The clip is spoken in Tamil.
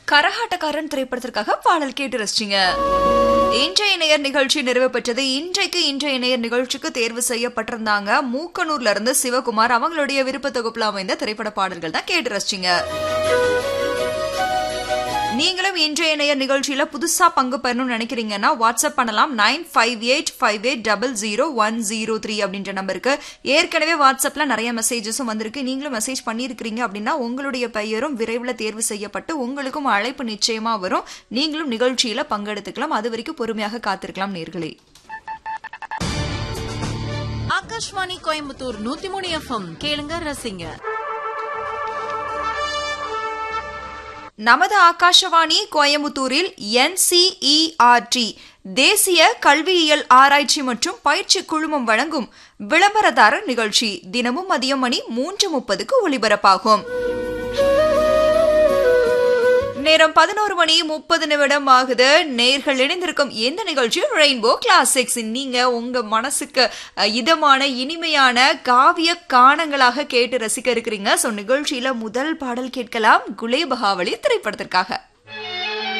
கரகாட்டக்காரன் திரைப்படத்திற்காக பாடல் கேட்டு ரசிச்சிங்க இன்றைய நேயர் நிகழ்ச்சி நிறைவு பெற்றது இன்றைக்கு இன்றைய நேயர் நிகழ்ச்சிக்கு தேர்வு செய்யப்பட்டிருந்தாங்க மூக்கனூர்ல இருந்து சிவகுமார் அவங்களுடைய விருப்ப தொகுப்புல அமைந்த திரைப்பட பாடல்கள் தான் கேட்டு ரசிச்சிங்க நீங்களும் இன்றைய நேயர் நிகழ்ச்சியில புதுசா பங்கு பெறணும்னு நினைக்கிறீங்கன்னா வாட்ஸ்அப் பண்ணலாம் nine five eight five eight double zero one zero three அப்படின்ற நம்பருக்கு ஏற்கனவே வாட்ஸ்அப்ல நிறைய மெசேஜஸும் வந்திருக்கு நீங்களும் மெசேஜ் பண்ணியிருக்கிறீங்க அப்படின்னா உங்களுடைய பெயரும் விரைவில் தேர்வு செய்யப்பட்டு உங்களுக்கும் அழைப்பு நிச்சயமா வரும் நீங்களும் நிகழ்ச்சியில பங்கெடுத்துக்கலாம் அது வரைக்கும் பொறுமையாக காத்திருக்கலாம் நேர்களே ஆகாஷ்வாணி கோயம்புத்தூர் நூத்தி மூணு எஃப்எம் கேளுங்க ரசிங்க நமது ஆகாஷவாணி கோயமுத்தூரில் என்சிஇஆர்டி தேசிய கல்வியியல் ஆராய்ச்சி மற்றும் பயிற்சி குழுமம் வழங்கும் விளம்பரதாரர் நிகழ்ச்சி தினமும் மதியம் மணி மூன்று முப்பதுக்கு ஒலிபரப்பாகும் நேரம் பதினோரு மணி முப்பது நிமிடம் ஆகுது நேர்கள் இணைந்திருக்கும் எந்த நிகழ்ச்சியும் ரெயின்போ கிளாசிக்ஸ் நீங்க உங்க மனசுக்கு அஹ், இதமான இனிமையான காவிய கானங்களாக கேட்டு ரசிக்க இருக்கிறீங்க சோ நிகழ்ச்சியில முதல் பாடல் கேட்கலாம் குலேபகாவளி திரைப்படத்திற்காக